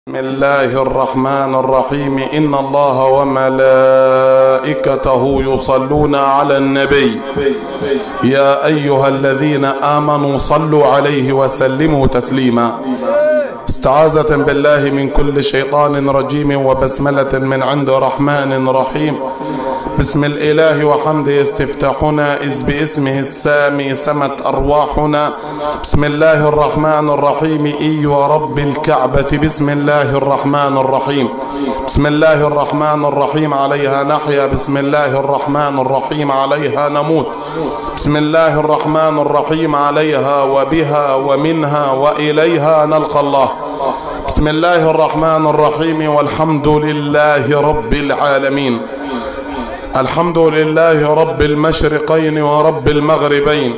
بسم الله الرحمن الرحيم إن الله وملائكته يصلون على النبي يا أيها الذين آمنوا صلوا عليه وسلموا تسليما استعاذة بالله من كل شيطان رجيم وبسملة من عند رحمن رحيم بسم الإله وحمده استفتاحنا إذ باسمه السامي سمت أرواحنا بسم الله الرحمن الرحيم إي ورب الكعبة بسم الله الرحمن الرحيم بسم الله الرحمن الرحيم عليها نحيا بسم الله الرحمن الرحيم عليها نموت بسم الله الرحمن الرحيم عليها وبها ومنها وإليها نلقى الله بسم الله الرحمن الرحيم والحمد لله رب العالمين الحمد لله رب المشرقين ورب المغربين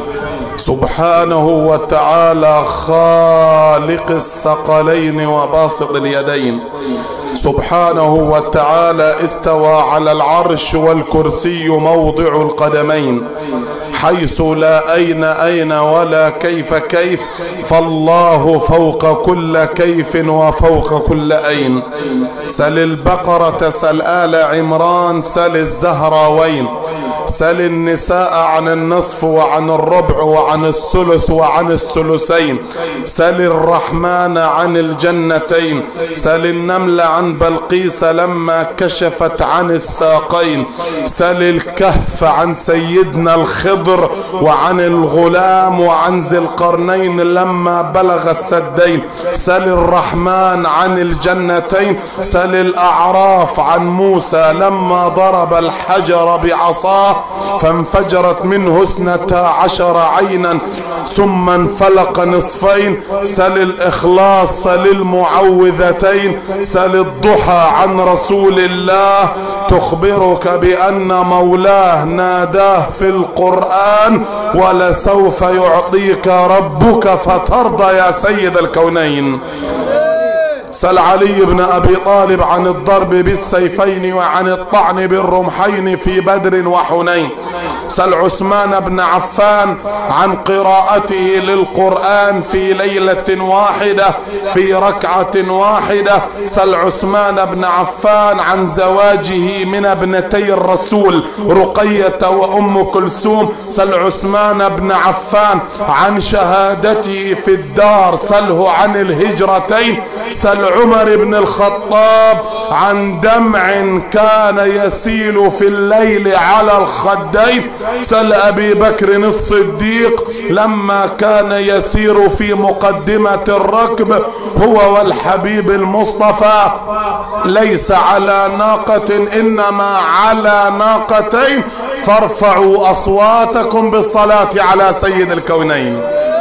سبحانه وتعالى خالق الثقلين وباسط اليدين سبحانه وتعالى استوى على العرش والكرسي موضع القدمين حيث لا أين أين ولا كيف كيف فالله فوق كل كيف وفوق كل أين سل البقرة سل آل عمران سل الزهراوين سل النساء عن النصف وعن الربع وعن الثلث وعن الثلثين سل الرحمن عن الجنتين سل النمل عن بلقيس لما كشفت عن الساقين سل الكهف عن سيدنا الخضر وعن الغلام وعن ذي القرنين لما بلغ السدين سل الرحمن عن الجنتين سل الأعراف عن موسى لما ضرب الحجر بعصاه فانفجرت منه اثنتا عشر عينا ثم انفلق نصفين سل الإخلاص سل المعوذتين سل الضحى عن رسول الله تخبرك بأن مولاه ناداه في القرآن ولسوف يعطيك ربك فترضى يا سيد الكونين سل علي بن أبي طالب عن الضرب بالسيفين وعن الطعن بالرمحين في بدر وحنين سل عثمان بن عفان عن قراءته للقرآن في ليلة واحدة في ركعة واحدة سل عثمان بن عفان عن زواجه من ابنتي الرسول رقية وأم كلثوم سل عثمان بن عفان عن شهادته في الدار سله عن الهجرتين سل عمر بن الخطاب عن دمع كان يسيل في الليل على الخدين سل ابي بكر الصديق لما كان يسير في مقدمة الركب هو والحبيب المصطفى ليس على ناقة انما على ناقتين فارفعوا اصواتكم بالصلاة على سيد الكونين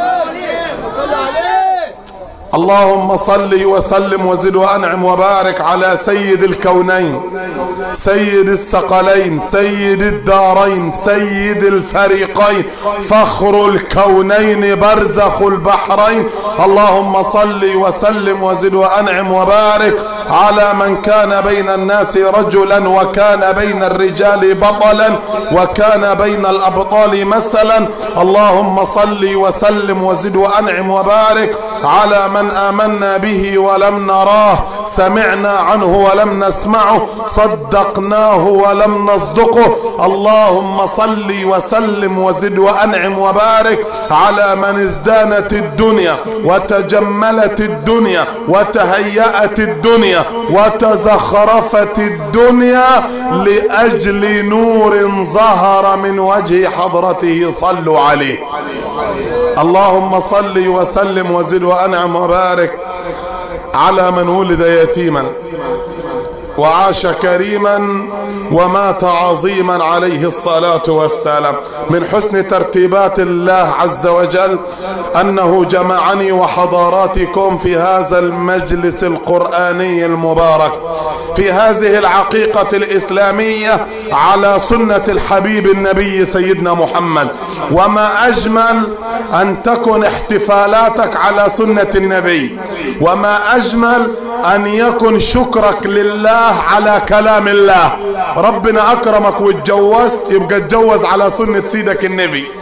اللهم صل وسلم وزد وانعم وبارك على سيد الكونين سيد الثقلين سيد الدارين سيد الفريقين فخر الكونين برزخ البحرين اللهم صل وسلم وزد وانعم وبارك على من كان بين الناس رجلا وكان بين الرجال بطلا وكان بين الابطال مثلا اللهم صل وسلم وزد وانعم وبارك على من آمنا به ولم نراه سمعنا عنه ولم نسمعه صدقناه ولم نصدقه اللهم صل وسلم وزد وأنعم وبارك على من ازدانت الدنيا وتجملت الدنيا وتهيأت الدنيا وتزخرفت الدنيا لأجل نور ظهر من وجه حضرته صلوا عليه اللهم صل وسلم وزد وأنعم وبارك على من ولد يتيما وعاش كريما ومات عظيما عليه الصلاة والسلام من حسن ترتيبات الله عز وجل أنه جمعني وحضاراتكم في هذا المجلس القرآني المبارك في هذه العقيقة الإسلامية على سنة الحبيب النبي سيدنا محمد وما أجمل أن تكن احتفالاتك على سنة النبي وما أجمل أن يكن شكرك لله على كلام الله ربنا أكرمك واتجوزت يبقى اتجوز على سنة سيدك النبي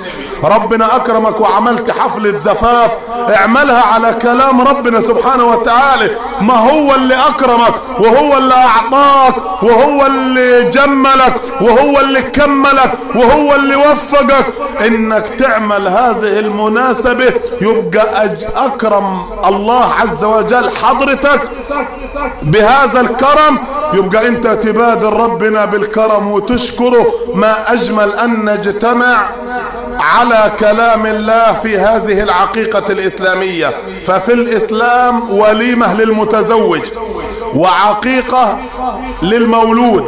ربنا اكرمك وعملت حفلة زفاف اعملها على كلام ربنا سبحانه وتعالى ما هو اللي اكرمك وهو اللي اعطاك وهو اللي جملك وهو اللي كملك وهو اللي وفقك انك تعمل هذه المناسبة يبقى اكرم الله عز وجل حضرتك بهذا الكرم يبقى انت تبادر ربنا بالكرم وتشكره ما اجمل ان نجتمع على كلام الله في هذه العقيقة الاسلامية ففي الاسلام وليمة للمتزوج وعقيقة للمولود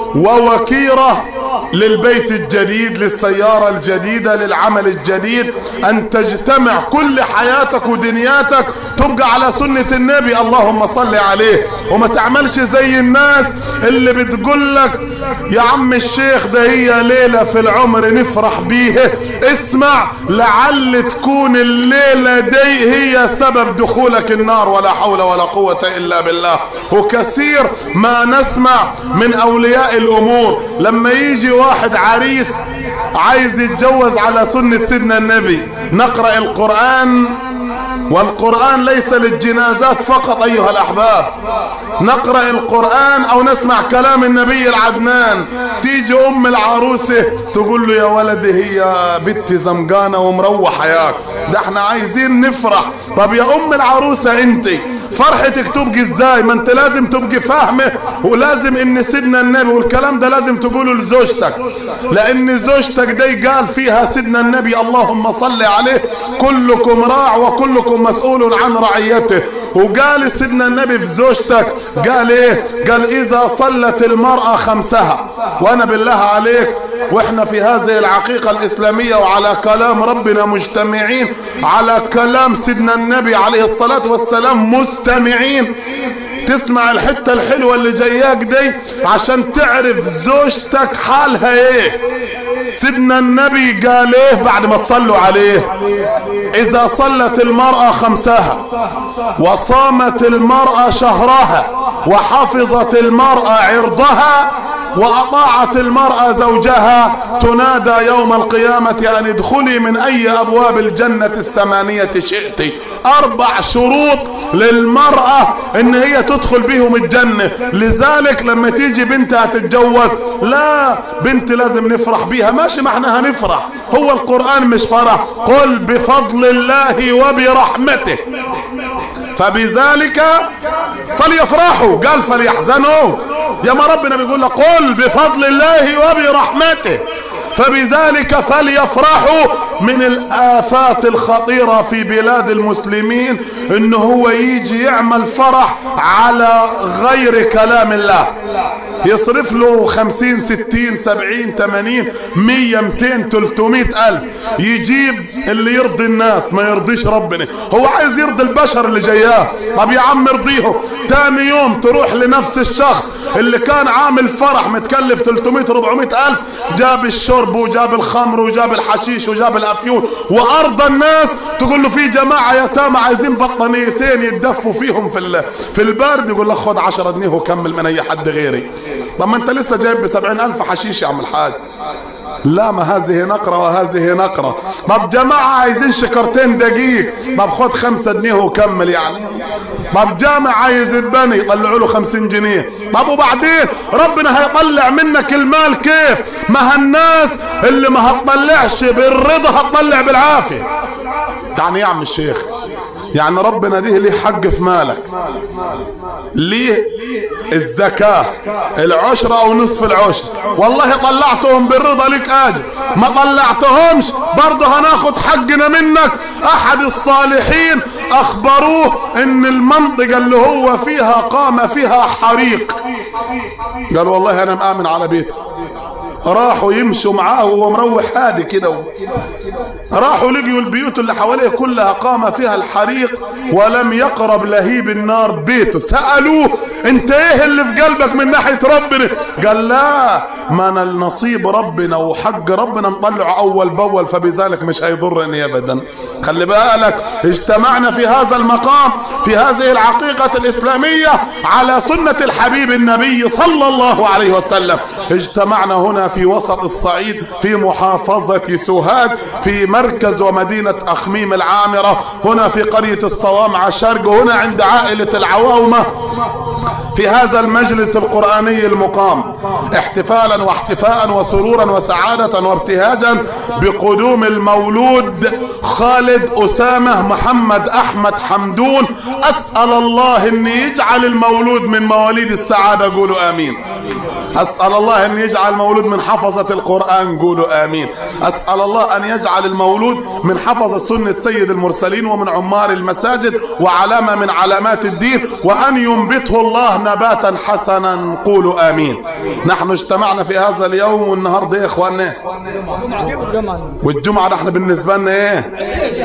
ووكيرة للبيت الجديد للسيارة الجديدة للعمل الجديد ان تجتمع كل حياتك ودنياتك تبقى على سنة النبي اللهم صل عليه وما تعملش زي الناس اللي بتقول لك يا عم الشيخ ده هي ليلة في العمر نفرح بيها اسمع لعل تكون الليلة دي هي سبب دخولك النار ولا حول ولا قوة الا بالله وكثير ما نسمع من اولياء الامور لما يجي واحد عريس عايز يتجوز على سنة سيدنا النبي نقرأ القرآن والقرآن ليس للجنازات فقط أيها الأحباب نقرأ القرآن أو نسمع كلام النبي العدنان تيجي أم العروسة تقول له يا ولدي هي بنتي زمقانة ومروحة ياك ده احنا عايزين نفرح طب يا أم العروسة انت فرحتك تبقي ازاي ما انت لازم تبقي فاهمه ولازم ان سيدنا النبي والكلام ده لازم تقوله لزوجتك لان زوجتك دي قال فيها سيدنا النبي اللهم صل عليه كلكم راع وكلكم مسؤول عن رعيته وقال سيدنا النبي في زوجتك قال ايه قال اذا صلت المرأة خمسها وانا بالله عليك واحنا في هذه العقيقة الاسلامية وعلى كلام ربنا مجتمعين على كلام سيدنا النبي عليه الصلاة والسلام مستمعين تسمع الحتة الحلوة اللي جاياك دي عشان تعرف زوجتك حالها ايه سيدنا النبي قال ايه بعد ما تصلوا عليه اذا صلت المرأة خمسها وصامت المرأة شهرها وحفظت المرأة عرضها وأطاعت المرأة زوجها تنادى يوم القيامة أن ادخلي من أي أبواب الجنة الثمانية شئت أربع شروط للمرأة إن هي تدخل بهم الجنة لذلك لما تيجي بنتها تتجوز لا بنت لازم نفرح بيها ماشي ما احنا هنفرح هو القرآن مش فرح قل بفضل الله وبرحمته فبذلك فليفرحوا قال فليحزنوا يا ما ربنا بيقول لك قل بفضل الله وبرحمته فبذلك فليفرحوا من الآفات الخطيرة في بلاد المسلمين انه هو يجي يعمل فرح على غير كلام الله يصرف له خمسين ستين سبعين تمانين مية ميتين تلتمية ألف يجيب اللي يرضي الناس ما يرضيش ربنا هو عايز يرضي البشر اللي جاياه طب يا عم ارضيه تاني يوم تروح لنفس الشخص اللي كان عامل فرح متكلف 300 400 ألف جاب الشرب وجاب الخمر وجاب الحشيش وجاب الأفيون وأرضى الناس تقول له في جماعة يتامى عايزين بطانيتين يتدفوا فيهم في في البرد يقول لك خد 10 جنيه وكمل من أي حد غيري طب ما انت لسه جايب بسبعين ألف حشيش يا عم الحاج لا ما هذه نقرة وهذه نقرة طب جماعة عايزين شكرتين دقيق طب خد خمسة جنيه وكمل يعني طب جامع عايز يتبني طلعوا له خمسين جنيه طب وبعدين ربنا هيطلع منك المال كيف ما هالناس اللي ما هتطلعش بالرضا هتطلع بالعافية يعني يا عم الشيخ يعني ربنا دي ليه حق في مالك ليه الزكاة العشرة او نصف العشر والله طلعتهم بالرضا لك اجر ما طلعتهمش برضه هناخد حقنا منك احد الصالحين اخبروه ان المنطقة اللي هو فيها قام فيها حريق قال والله انا مآمن على بيته راحوا يمشوا معاه وهو مروح هادي كده راحوا لقيوا البيوت اللي حواليه كلها قام فيها الحريق ولم يقرب لهيب النار بيته سألوه انت ايه اللي في قلبك من ناحية ربنا قال لا ما انا النصيب ربنا وحق ربنا نطلعه اول باول فبذلك مش هيضرني ابدا خلي بالك اجتمعنا في هذا المقام في هذه العقيقة الإسلامية على سنة الحبيب النبي صلى الله عليه وسلم اجتمعنا هنا في وسط الصعيد في محافظة سوهاج في مركز ومدينة أخميم العامرة هنا في قرية الصوامع شرق هنا عند عائلة العواومة في هذا المجلس القرآني المقام احتفالا واحتفاء وسرورا وسعادة وابتهاجا بقدوم المولود خالد أسامة محمد أحمد حمدون أسأل الله أن يجعل المولود من مواليد السعادة قولوا آمين أسأل الله أن يجعل مولود من حفظة القرآن قولوا آمين أسأل الله أن يجعل المولود من حفظة سنة سيد المرسلين ومن عمار المساجد وعلامة من علامات الدين وأن ينبته الله نباتا حسنا قولوا آمين نحن اجتمعنا في هذا اليوم والنهاردة يا إخواننا والجمعة نحن بالنسبة لنا إيه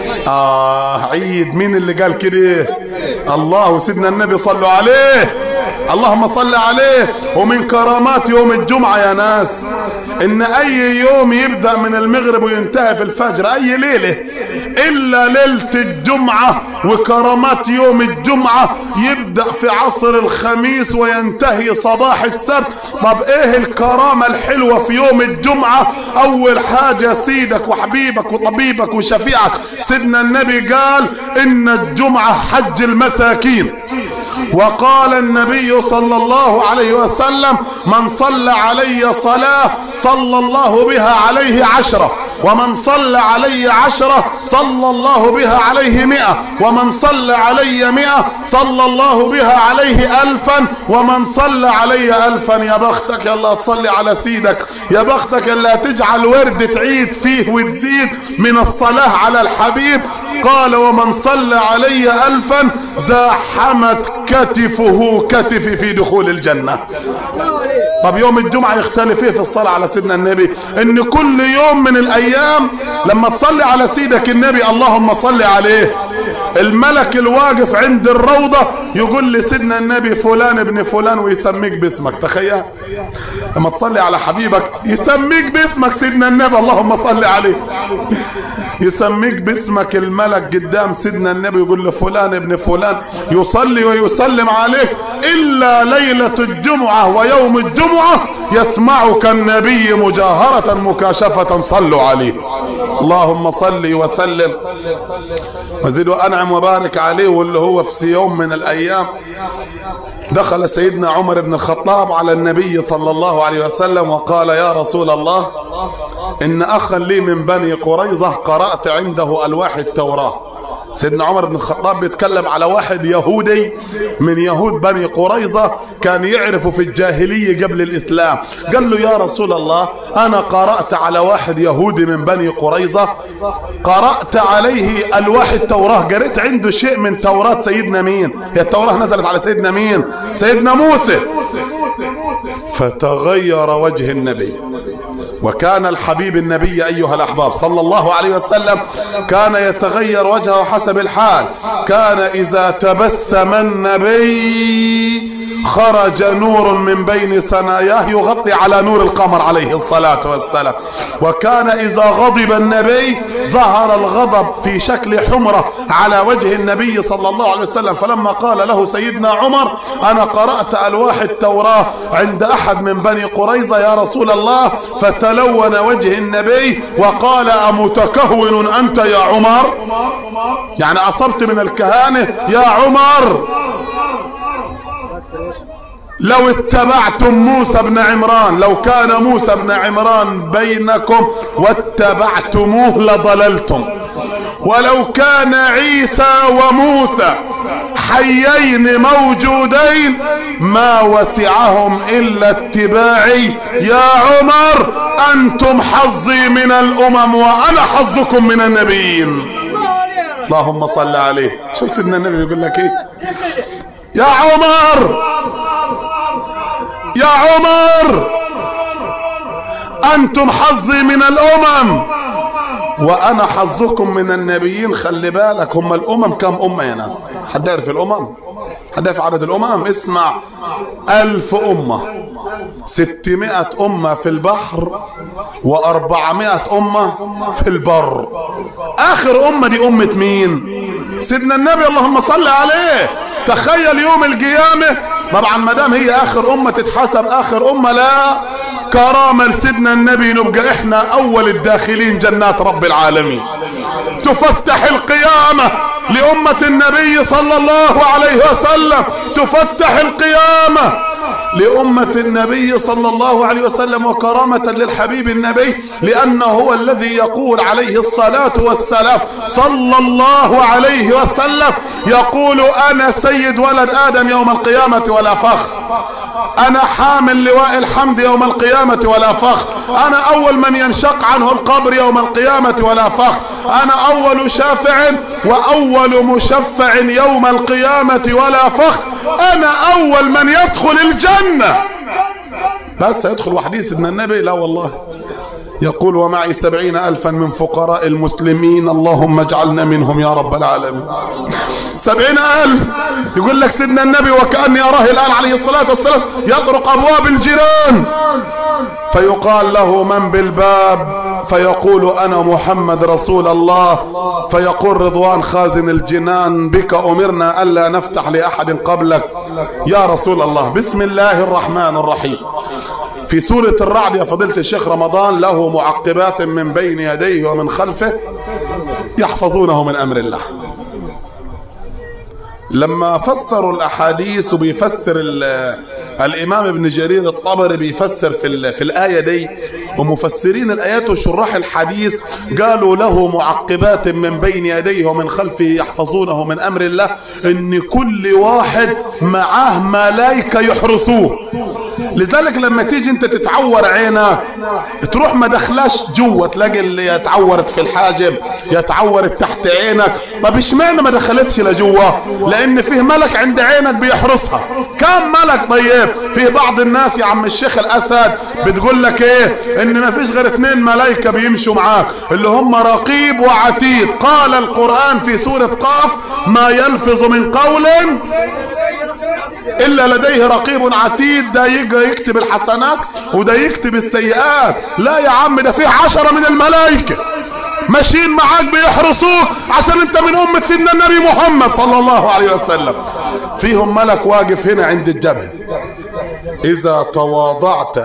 آه عيد مين اللي قال كده الله وسيدنا النبي صلوا عليه اللهم صل عليه ومن كرامات يوم الجمعة يا ناس ان اي يوم يبدأ من المغرب وينتهي في الفجر اي ليلة الا ليلة الجمعة وكرامات يوم الجمعة يبدأ في عصر الخميس وينتهي صباح السبت طب ايه الكرامة الحلوة في يوم الجمعة اول حاجة سيدك وحبيبك وطبيبك وشفيعك سيدنا النبي قال ان الجمعة حج المساكين وقال النبي صلى الله عليه وسلم من صلى علي صلاة صلى الله بها عليه عشرة ومن صلى علي عشرة صلى الله بها عليه مئة ومن صلى علي مئة صلى الله بها عليه ألفا ومن صلى علي ألفا يا بختك يا الله تصلي على سيدك يا بختك اللي تجعل ورد تعيد فيه وتزيد من الصلاة على الحبيب قال ومن صلى علي ألفا زاحمت كتفه كتفي في دخول الجنة طب يوم الجمعة يختلف ايه في الصلاة على سيدنا النبي ان كل يوم من الايام لما تصلي على سيدك النبي اللهم صل عليه الملك الواقف عند الروضة يقول لسيدنا النبي فلان ابن فلان ويسميك باسمك تخيل لما تصلي على حبيبك يسميك باسمك سيدنا النبي اللهم صل عليه يسميك باسمك الملك قدام سيدنا النبي يقول له فلان ابن فلان يصلي ويسلم عليك إلا ليلة الجمعة ويوم الجمعة يسمعك النبي مجاهرة مكاشفة صلوا عليه اللهم صل وسلم وزد وأنعم وبارك عليه واللي هو في يوم من الأيام دخل سيدنا عمر بن الخطاب على النبي صلى الله عليه وسلم وقال يا رسول الله إن أخا لي من بني قريظة قرأت عنده ألواح التوراة سيدنا عمر بن الخطاب بيتكلم على واحد يهودي من يهود بني قريظة كان يعرف في الجاهلية قبل الإسلام قال له يا رسول الله أنا قرأت على واحد يهودي من بني قريظة قرأت عليه ألواح التوراة قريت عنده شيء من توراة سيدنا مين هي التوراة نزلت على سيدنا مين سيدنا موسى فتغير وجه النبي وكان الحبيب النبي أيها الأحباب صلى الله عليه وسلم كان يتغير وجهه حسب الحال كان إذا تبسم النبي خرج نور من بين ثناياه يغطي على نور القمر عليه الصلاة والسلام وكان إذا غضب النبي ظهر الغضب في شكل حمرة على وجه النبي صلى الله عليه وسلم فلما قال له سيدنا عمر أنا قرأت ألواح التوراة عند أحد من بني قريظة يا رسول الله فتلون وجه النبي وقال أمتكهون أنت يا عمر يعني أصبت من الكهانة يا عمر لو اتبعتم موسى بن عمران لو كان موسى بن عمران بينكم واتبعتموه لضللتم ولو كان عيسى وموسى حيين موجودين ما وسعهم الا اتباعي يا عمر انتم حظي من الامم وانا حظكم من النبيين اللهم صل عليه شوف سيدنا النبي يقول لك ايه يا عمر يا عمر انتم حظي من الامم وانا حظكم من النبيين خلي بالك هم الامم كم امه يا ناس حد يعرف الامم حد يعرف عدد الامم اسمع الف امه ستمائة أمة في البحر وأربعمائة أمة في البر اخر امة دي امة مين سيدنا النبي اللهم صل عليه تخيل يوم القيامة طبعا ما دام هي اخر امة تتحسب اخر امة لا كرامة لسيدنا النبي نبقى احنا اول الداخلين جنات رب العالمين تفتح القيامة لأمة النبي صلى الله عليه وسلم تفتح القيامة لأمة النبي صلى الله عليه وسلم وكرامة للحبيب النبي لأنه هو الذي يقول عليه الصلاة والسلام صلى الله عليه وسلم يقول أنا سيد ولد آدم يوم القيامة ولا فخر أنا حامل لواء الحمد يوم القيامة ولا فخر أنا أول من ينشق عنه القبر يوم القيامة ولا فخر أنا أول شافع وأول مشفع يوم القيامة ولا فخر أنا أول من يدخل الجنة بس يدخل وحديث ابن النبي لا والله يقول ومعي سبعين ألفا من فقراء المسلمين اللهم اجعلنا منهم يا رب العالمين سبعين ألف يقول لك سيدنا النبي وكأني أراه الآن عليه الصلاة والسلام يطرق أبواب الجيران فيقال له من بالباب فيقول أنا محمد رسول الله فيقول رضوان خازن الجنان بك أمرنا ألا نفتح لأحد قبلك يا رسول الله بسم الله الرحمن الرحيم في سورة الرعد يا فضيلة الشيخ رمضان له معقبات من بين يديه ومن خلفه يحفظونه من أمر الله لما فسروا الأحاديث وبيفسر الإمام ابن جرير الطبري بيفسر في, في الآية دي ومفسرين الآيات وشراح الحديث قالوا له معقبات من بين يديه ومن خلفه يحفظونه من أمر الله إن كل واحد معاه ملائكة يحرسوه لذلك لما تيجي انت تتعور عينك تروح ما دخلاش جوه تلاقي اللي اتعورت في الحاجب يتعورت تحت عينك طب اشمعنى ما دخلتش لجوه لان فيه ملك عند عينك بيحرسها كم ملك طيب في بعض الناس يا عم الشيخ الاسد بتقول لك ايه ان ما فيش غير اتنين ملايكة بيمشوا معاك اللي هم رقيب وعتيد قال القرآن في سورة قاف ما يلفظ من قول الا لديه رقيب عتيد ده يجي يكتب الحسنات وده يكتب السيئات لا يا عم ده فيه عشرة من الملائكة ماشيين معاك بيحرسوك عشان انت من امة سيدنا النبي محمد صلى الله عليه وسلم فيهم ملك واقف هنا عند الجبهة اذا تواضعت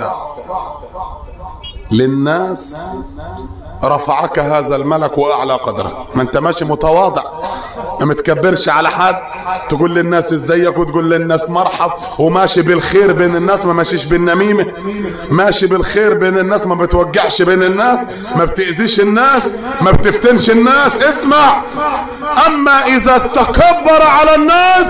للناس رفعك هذا الملك واعلى قدرك ما انت ماشي متواضع ما متكبرش على حد تقول للناس ازيك وتقول للناس مرحب وماشي بالخير بين الناس ما ماشيش بالنميمة ماشي بالخير بين الناس ما بتوجعش بين الناس ما بتأذيش الناس ما بتفتنش الناس اسمع اما اذا تكبر على الناس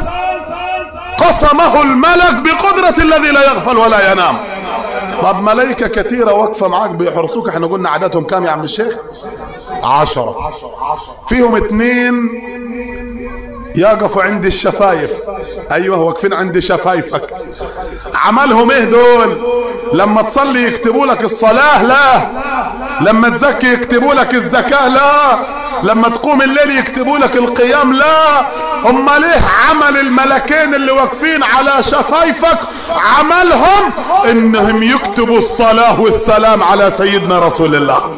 قسمه الملك بقدرة الذي لا يغفل ولا ينام طب ملائكة كثيرة واقفة معاك بيحرسوك احنا قلنا عددهم كام يا عم الشيخ عشرة فيهم اتنين يقفوا عند الشفايف ايوه واقفين عند شفايفك عملهم ايه دول لما تصلي يكتبوا لك الصلاة لا لما تزكي يكتبوا لك الزكاة لا لما تقوم الليل يكتبوا لك القيام لا هم ليه عمل الملكين اللي واقفين على شفايفك عملهم انهم يكتبوا الصلاة والسلام على سيدنا رسول الله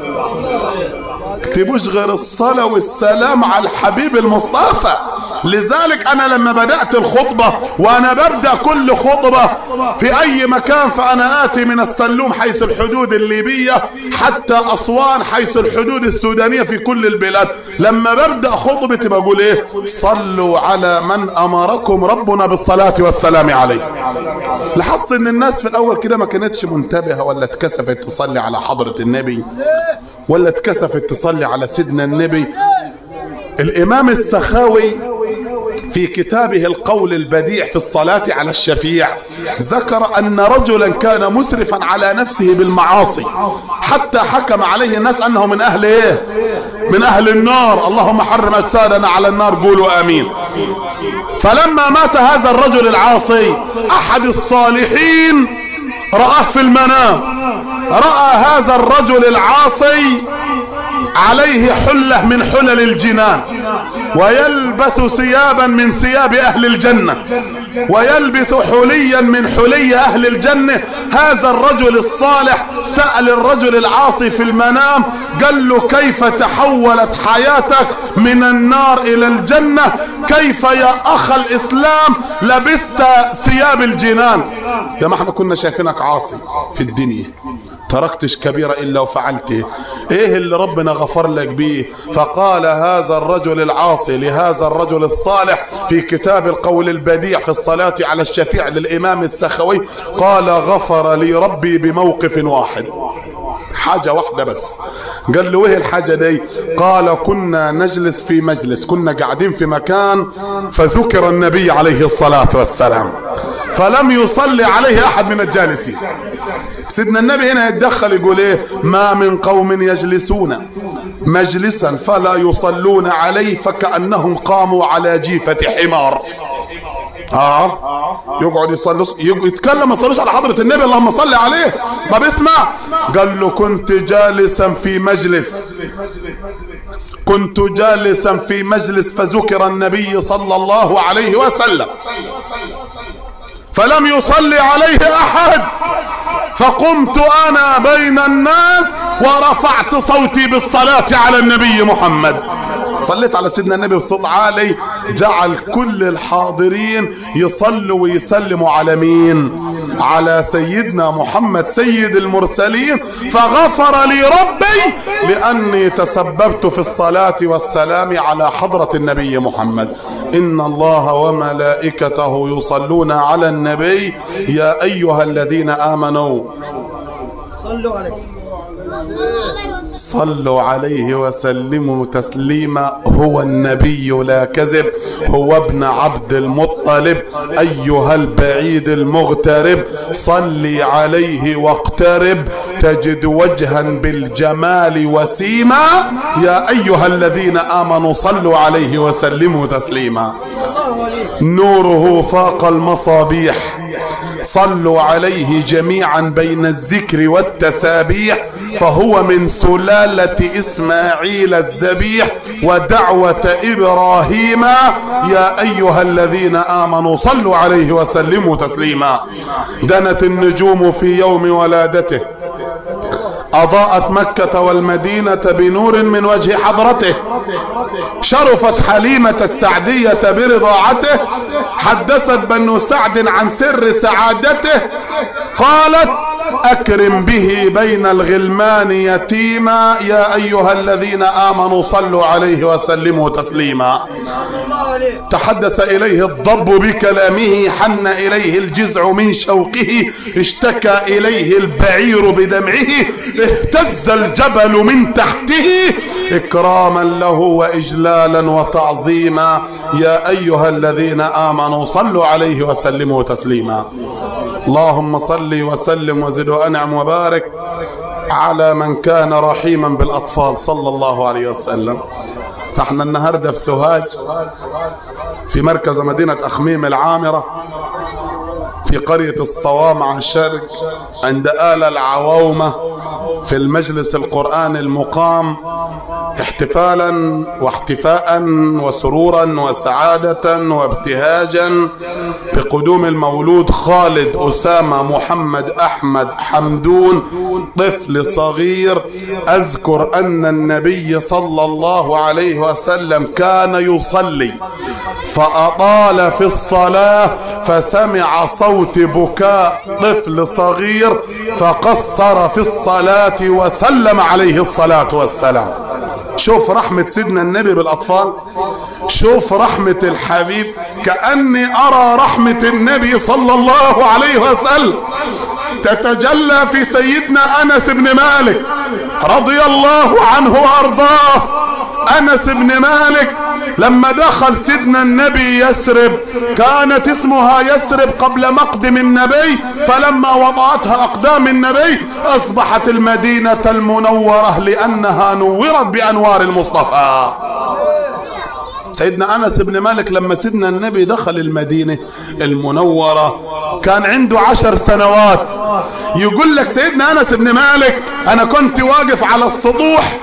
يكتبوش غير الصلاة والسلام على الحبيب المصطفى لذلك انا لما بدأت الخطبة وانا ببدأ كل خطبة في اي مكان فانا اتي من السلوم حيث الحدود الليبية حتى اسوان حيث الحدود السودانية في كل البلاد لما ببدأ خطبتي بقول ايه صلوا على من امركم ربنا بالصلاة والسلام عليه لاحظت ان الناس في الاول كده ما كانتش منتبهة ولا اتكسفت تصلي على حضرة النبي ولا اتكسفت تصلي على سيدنا النبي الامام السخاوي في كتابه القول البديع في الصلاة على الشفيع ذكر أن رجلا كان مسرفا على نفسه بالمعاصي حتى حكم عليه الناس أنه من أهل إيه من أهل النار اللهم حرم أجسادنا على النار قولوا آمين فلما مات هذا الرجل العاصي أحد الصالحين رآه في المنام رأى هذا الرجل العاصي عليه حلة من حلل الجنان ويلبس ثيابا من ثياب أهل الجنة ويلبس حليا من حلي أهل الجنة هذا الرجل الصالح سأل الرجل العاصي في المنام قال له كيف تحولت حياتك من النار إلى الجنة كيف يا أخ الإسلام لبست ثياب الجنان يا ما احنا كنا شايفينك عاصي في الدنيا تركتش كبيرة إلا وفعلته إيه اللي ربنا غفر لك بيه فقال هذا الرجل العاصي لهذا الرجل الصالح في كتاب القول البديع في الصلاة على الشفيع للإمام السخوي قال غفر لي ربي بموقف واحد حاجة واحدة بس قال له ايه الحاجة دي قال كنا نجلس في مجلس كنا قاعدين في مكان فذكر النبي عليه الصلاة والسلام فلم يصلي عليه احد من الجالسين سيدنا النبي هنا يتدخل يقول ايه ما من قوم يجلسون مجلسا فلا يصلون عليه فكأنهم قاموا على جيفة حمار اه يقعد يصلي يتكلم ما يصليش على حضرة النبي اللهم صل عليه طب اسمع قال له كنت جالسا في مجلس كنت جالسا في مجلس فذكر النبي صلى الله عليه وسلم فلم يصلي عليه احد فقمت انا بين الناس ورفعت صوتي بالصلاة على النبي محمد صليت على سيدنا النبي بصوت عالي جعل كل الحاضرين يصلوا ويسلموا على مين على سيدنا محمد سيد المرسلين فغفر لي ربي لأني تسببت في الصلاة والسلام على حضرة النبي محمد إن الله وملائكته يصلون على النبي يا أيها الذين آمنوا صلوا عليه صلوا عليه وسلموا تسليما هو النبي لا كذب هو ابن عبد المطلب أيها البعيد المغترب صلي عليه واقترب تجد وجها بالجمال وسيما يا أيها الذين آمنوا صلوا عليه وسلموا تسليما نوره فاق المصابيح صلوا عليه جميعا بين الذكر والتسابيح فهو من سلالة إسماعيل الذبيح ودعوة إبراهيم يا أيها الذين آمنوا صلوا عليه وسلموا تسليما دنت النجوم في يوم ولادته أضاءت مكة والمدينة بنور من وجه حضرته شرفت حليمة السعدية برضاعته حدثت بنو سعد عن سر سعادته قالت أكرم به بين الغلمان يتيما يا أيها الذين آمنوا صلوا عليه وسلموا تسليما تحدث إليه الضب بكلامه حن إليه الجزع من شوقه اشتكى إليه البعير بدمعه اهتز الجبل من تحته إكراما له وإجلالا وتعظيما يا أيها الذين آمنوا صلوا عليه وسلموا تسليما اللهم صل وسلم وزد وانعم وبارك على من كان رحيما بالاطفال صلى الله عليه وسلم فاحنا النهارده في سوهاج في مركز مدينه اخميم العامره في قريه الصوامع الشرق عند آل العوومه في المجلس القرآن المقام احتفالا واحتفاء وسرورا وسعادة وابتهاجا بقدوم المولود خالد أسامة محمد أحمد حمدون طفل صغير أذكر أن النبي صلى الله عليه وسلم كان يصلي فأطال في الصلاة فسمع صوت بكاء طفل صغير فقصر في الصلاة وسلم عليه الصلاة والسلام شوف رحمة سيدنا النبي بالأطفال شوف رحمة الحبيب كأني أرى رحمة النبي صلى الله عليه وسلم تتجلى في سيدنا أنس بن مالك رضي الله عنه وأرضاه أنس بن مالك لما دخل سيدنا النبي يسرب كانت اسمها يسرب قبل مقدم النبي فلما وضعتها أقدام النبي أصبحت المدينة المنورة لأنها نورت بأنوار المصطفى سيدنا انس بن مالك لما سيدنا النبي دخل المدينة المنورة كان عنده عشر سنوات يقول لك سيدنا انس بن مالك انا كنت واقف على السطوح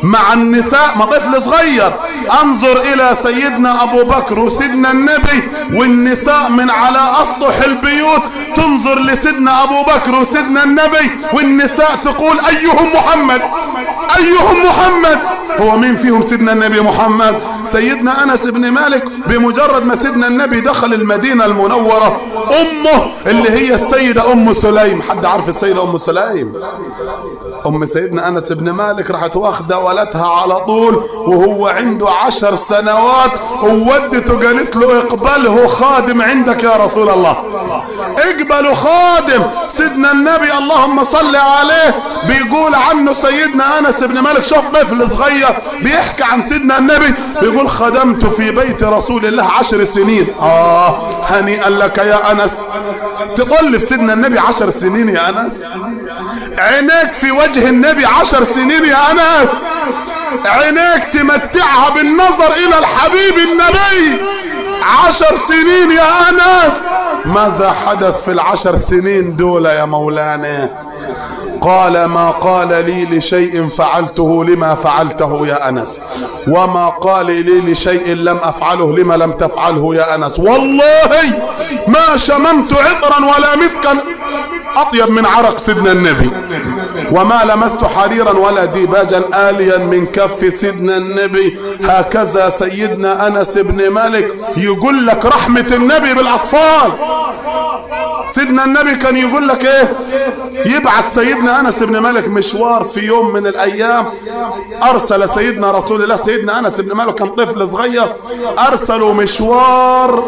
مع النساء ما طفل صغير انظر الى سيدنا ابو بكر وسيدنا النبي والنساء من على اسطح البيوت تنظر لسيدنا ابو بكر وسيدنا النبي والنساء تقول ايهم محمد ايهم محمد هو مين فيهم سيدنا النبي محمد سيدنا انس بن مالك بمجرد ما سيدنا النبي دخل المدينة المنورة امه اللي هي السيدة ام سليم حد عارف السيدة ام سليم ام سيدنا انس بن مالك راحت واخده ولدها على طول وهو عنده عشر سنوات وودته قالت له اقبله خادم عندك يا رسول الله اقبلوا خادم سيدنا النبي اللهم صل عليه بيقول عنه سيدنا انس بن مالك شوف طفل صغير بيحكي عن سيدنا النبي بيقول خدمت في بيت رسول الله عشر سنين اه هنيئا لك يا انس تقول في سيدنا النبي عشر سنين يا انس عينيك في وجه النبي عشر سنين يا انس عينيك تمتعها بالنظر الى الحبيب النبي عشر سنين يا انس ماذا حدث في العشر سنين دول يا مولانا قال ما قال لي لشيء فعلته لما فعلته يا انس وما قال لي لشيء لم افعله لما لم تفعله يا انس والله ما شممت عطرا ولا مسكا اطيب من عرق سيدنا النبي وما لمست حريرا ولا ديباجا آليا من كف سيدنا النبي هكذا سيدنا انس بن مالك يقول لك رحمة النبي بالاطفال سيدنا النبي كان يقول لك ايه يبعت سيدنا انس بن مالك مشوار في يوم من الايام ارسل سيدنا رسول الله سيدنا انس بن مالك كان طفل صغير ارسلوا مشوار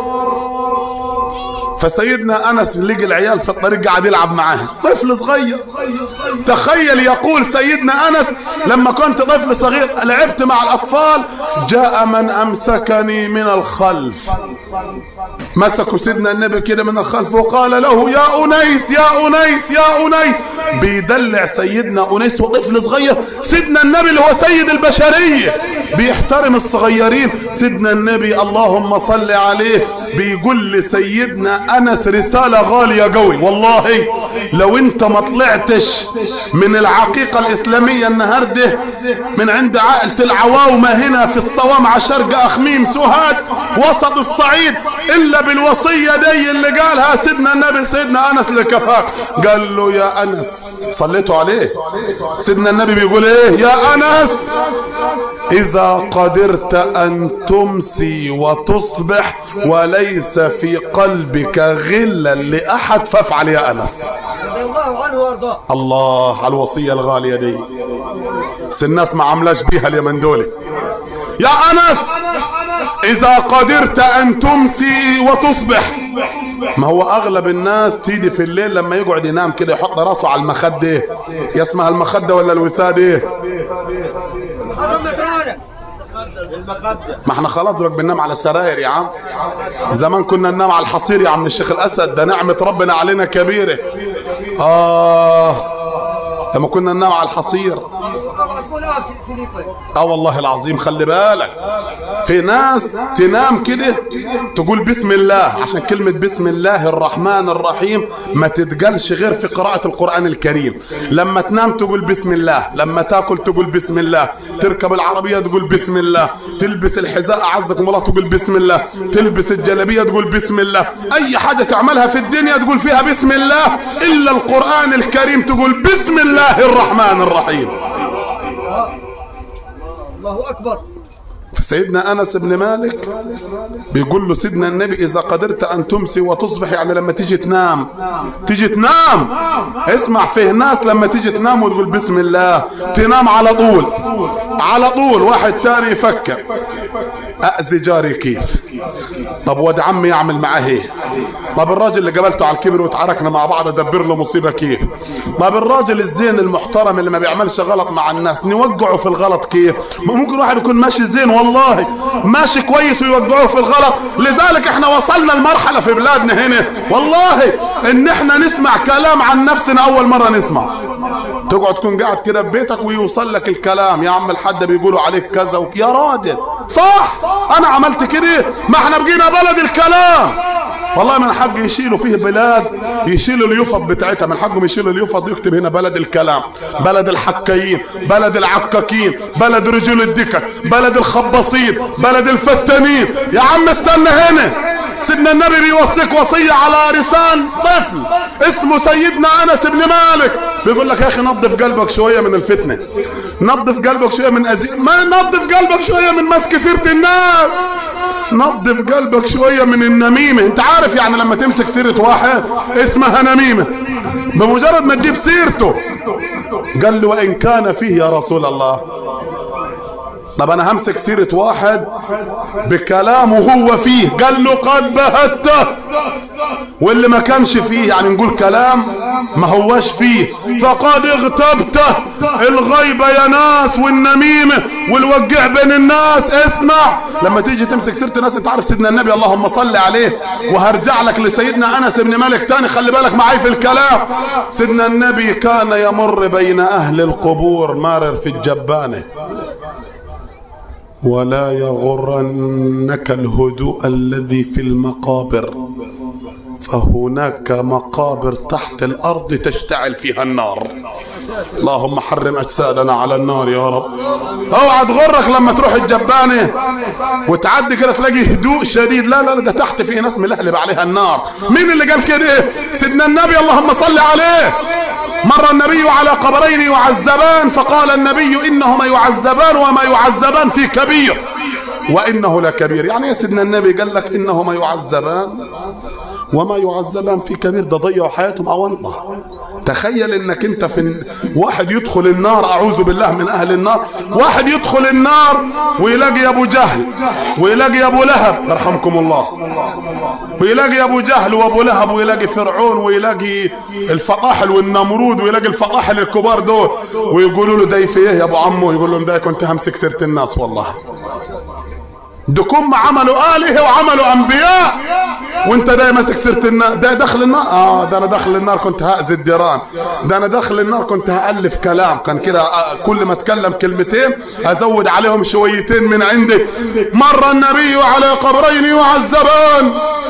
فسيدنا انس لقي العيال في الطريق قاعد يلعب معاهم طفل صغير تخيل يقول سيدنا انس لما كنت طفل صغير لعبت مع الاطفال جاء من امسكني من الخلف مسكوا سيدنا النبي كده من الخلف وقال له يا انيس يا انيس يا انيس بيدلع سيدنا انيس وطفل صغير سيدنا النبي اللي هو سيد البشريه بيحترم الصغيرين سيدنا النبي اللهم صل عليه بيقول لسيدنا انس رساله غاليه قوي والله لو انت ما طلعتش من العقيقه الاسلاميه النهارده من عند عائله العواومه هنا في الصوامعه شرق اخميم سوهاج وسط الصعيد الا بالوصيه دي اللي قالها سيدنا النبي سيدنا انس لكفاك قال له يا انس صليتوا عليه سيدنا النبي بيقول ايه يا انس اذا قدرت ان تمسي وتصبح وليس في قلبك غلا لاحد فافعل يا انس رضي الله عنه وارضاه الله على الوصيه الغاليه دي بس الناس ما عملاش بيها اليمن دول يا انس اذا قدرت ان تمسي وتصبح ما هو اغلب الناس تيجي في الليل لما يقعد ينام كده يحط راسه على المخده هي اسمها المخده ولا الوساد ايه حرم مسرانة المخدة ما احنا خلاص دلوقتي بننام على سراير يا عم زمان كنا ننام على الحصير يا عم الشيخ الاسد ده نعمه ربنا علينا كبيره اه لما كنا ننام على الحصير تقول اه فيليبي اه والله العظيم خلي بالك في ناس تنام كده تقول بسم الله عشان كلمة بسم الله الرحمن الرحيم ما تتقالش غير في قراءة القرآن الكريم لما تنام تقول بسم الله لما تاكل تقول بسم الله تركب العربية تقول بسم الله تلبس الحذاء أعزكم الله تقول بسم الله تلبس الجلبية تقول بسم الله أي حاجة تعملها في الدنيا تقول فيها بسم الله إلا القرآن الكريم تقول بسم الله الرحمن الرحيم الله اكبر فسيدنا انس بن مالك بيقول له سيدنا النبي اذا قدرت ان تمسي وتصبح يعني لما تيجي تنام تيجي تنام اسمع فيه ناس لما تيجي تنام وتقول بسم الله تنام على طول على طول واحد تاني يفكر اذي جاري كيف طب واد عمي يعمل معاه ايه طب الراجل اللي قابلته على الكبر وتعاركنا مع بعض ادبر له مصيبه كيف طب الراجل الزين المحترم اللي ما بيعملش غلط مع الناس نوقعه في الغلط كيف ممكن واحد يكون ماشي زين والله ماشي كويس ويوقعوه في الغلط لذلك احنا وصلنا لمرحله في بلادنا هنا والله ان احنا نسمع كلام عن نفسنا اول مره نسمع تقعد تكون قاعد كده في بيتك ويوصل لك الكلام يا عم الحد بيقولوا عليك كذا وك... يا راجل صح انا عملت كده ما احنا بقينا بلد الكلام والله من حق يشيلوا فيه بلاد يشيلوا اليفط بتاعتها من حقهم يشيلوا اليفط يكتب هنا بلد الكلام بلد الحكايين بلد العكاكين بلد رجول الدكك بلد الخباصين بلد الفتانين يا عم استنى هنا سيدنا النبي بيوصيك وصية على لسان طفل اسمه سيدنا انس بن مالك بيقول لك يا اخي نظف قلبك شوية من الفتنة نظف قلبك شوية من أزي... ما نظف قلبك شوية من مسك سيرة الناس نظف قلبك شوية من النميمة انت عارف يعني لما تمسك سيرة واحد اسمها نميمة بمجرد ما تجيب سيرته قال له وإن كان فيه يا رسول الله طب انا همسك سيرة واحد بكلامه هو فيه قال له قد بهته واللي ما كانش فيه يعني نقول كلام ما هوش فيه فقد اغتبته الغيبة يا ناس والنميمة والوقع بين الناس اسمع لما تيجي تمسك سيرة الناس انت عارف سيدنا النبي اللهم صل عليه وهرجع لك لسيدنا انس بن مالك تاني خلي بالك معي في الكلام سيدنا النبي كان يمر بين اهل القبور مارر في الجبانه ولا يغرنك الهدوء الذي في المقابر فهناك مقابر تحت الارض تشتعل فيها النار اللهم حرم اجسادنا على النار يا رب اوعى تغرك لما تروح الجبانه وتعدي كده تلاقي هدوء شديد لا لا ده تحت في ناس ملهلب عليها النار مين اللي قال كده سيدنا النبي اللهم صل عليه مر النبي على قبرين يعذبان فقال النبي انهما يعذبان وما يعذبان في كبير وانه لكبير يعني يا سيدنا النبي قال لك انهما يعذبان وما يعذبان في كبير ده ضيعوا حياتهم أونطة تخيل انك انت في واحد يدخل النار اعوذ بالله من اهل النار واحد يدخل النار ويلاقي ابو جهل ويلاقي ابو لهب يرحمكم الله ويلاقي ابو جهل وابو لهب ويلاقي فرعون ويلاقي الفطاحل والنمرود ويلاقي الفطاحل الكبار دول ويقولوا له ده في ايه يا ابو عمو يقول لهم ده كنت همسك سيره الناس والله دكم عملوا آله وعملوا أنبياء وانت ده ماسك سيرة النار ده دخل النار اه ده انا داخل النار كنت هأذي الديران ده انا داخل النار كنت هألف كلام كان كده آه كل ما اتكلم كلمتين ازود عليهم شويتين من عندي مر النبي على قبرين يعذبان